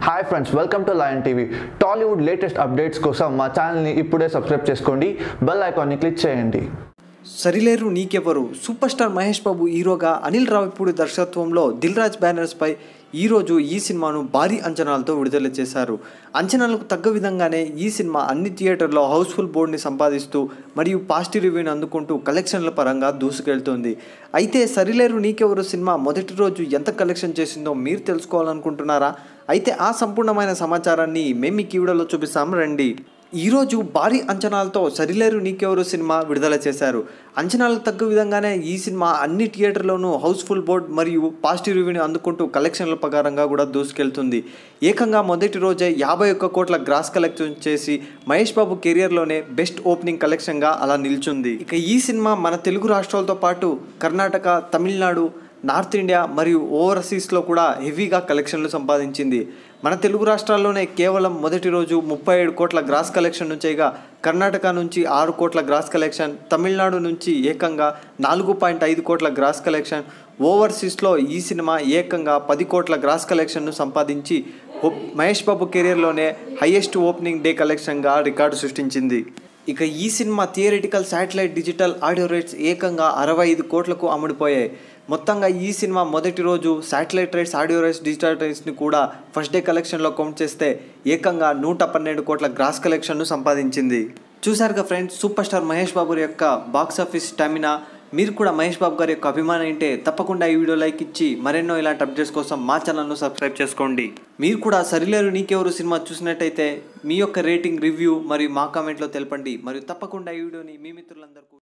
hi friends welcome to lion TV Tollywood latest updates కోసం మా ఛానల్ని ఇప్పుడే సబ్స్క్రైబ్ చేసుకోండి బెల్ ఐకాన్ని క్లిక్ చేయండి సరిలేరు నీకెవరు సూపర్ స్టార్ మహేష్ బాబు హీరోగా అనిల్ రావిపూడి దర్శకత్వంలో దిల్ రాజ్ బ్యానర్స్పై ఈరోజు ఈ సినిమాను భారీ అంచనాలతో విడుదల చేశారు అంచనాలకు తగ్గ విధంగానే ఈ సినిమా అన్ని థియేటర్లో హౌస్ఫుల్ బోర్డుని సంపాదిస్తూ మరియు పాజిటివ్ రివ్యూని అందుకుంటూ కలెక్షన్ల పరంగా దూసుకెళ్తోంది అయితే సరిలేరు నీకెవరు సినిమా మొదటి రోజు ఎంత కలెక్షన్ చేసిందో మీరు తెలుసుకోవాలనుకుంటున్నారా అయితే ఆ సంపూర్ణమైన సమాచారాన్ని మేము మీకు ఈ వీడియోలో చూపిస్తాం రండి ఈరోజు భారీ అంచనాలతో సరిలేరు నీకెవరు సినిమా విడుదల చేశారు అంచనాలకు తగ్గ విధంగానే ఈ సినిమా అన్ని థియేటర్లోనూ హౌస్ఫుల్ బోర్డ్ మరియు పాజిటివ్ రివ్యూని అందుకుంటూ కలెక్షన్ల ప్రకారంగా కూడా దూసుకెళ్తుంది ఏకంగా మొదటి రోజే యాభై ఒక్క కోట్ల గ్రాస్ కలెక్షన్ చేసి మహేష్ బాబు కెరియర్లోనే బెస్ట్ ఓపెనింగ్ కలెక్షన్గా అలా నిల్చుంది ఇక ఈ సినిమా మన తెలుగు రాష్ట్రాలతో పాటు కర్ణాటక తమిళనాడు నార్త్ ఇండియా మరియు ఓవర్సీస్లో కూడా హెవీగా కలెక్షన్లు సంపాదించింది మన తెలుగు రాష్ట్రాల్లోనే కేవలం మొదటి రోజు ముప్పై ఏడు కోట్ల గ్రాస్ కలెక్షన్ చేయగా కర్ణాటక నుంచి ఆరు కోట్ల గ్రాస్ కలెక్షన్ తమిళనాడు నుంచి ఏకంగా నాలుగు పాయింట్ ఐదు కోట్ల గ్రాస్ కలెక్షన్ ఓవర్సీస్లో ఈ సినిమా ఏకంగా పది కోట్ల గ్రాస్ కలెక్షన్ను సంపాదించి ఓ- మహేష్ బాబు కెరియర్లోనే హైయెస్ట్ ఓపెనింగ్ డే కలెక్షన్గా రికార్డు సృష్టించింది ఇక ఈ cinema theatrical satellite digital audio rights ఏకంగా అరవై ఐదు కోట్లకు అమ్ముడిపోయాయి మొత్తంగా ఈ సినిమా మొదటి రోజు satellite rights audio rights digital రైట్స్ని కూడా ఫస్ట్ డే కలెక్షన్లో కౌంట్ చేస్తే ఏకంగా నూట పన్నెండు కోట్ల గ్రాస్ కలెక్షన్ను సంపాదించింది చూసారుగా friends super star Mahesh Babu యొక్క బాక్స్ ఆఫీస్ స్టామినా మీరు కూడా మహేష్ బాబు గారి యొక్క అభిమానం ఏంటే తప్పకుండా ఈ వీడియో లైక్ ఇచ్చి మరెన్నో ఇలాంటి అప్డేట్స్ కోసం మా ఛానల్ను సబ్స్క్రైబ్ చేసుకోండి మీరు కూడా సరిలేరు నీకెవరు సినిమా చూసినట్టయితే మీ యొక్క రేటింగ్ రివ్యూ మరియు మా కామెంట్లో తెలపండి మరియు తప్పకుండా ఈ వీడియోని మీ మిత్రులందరికీ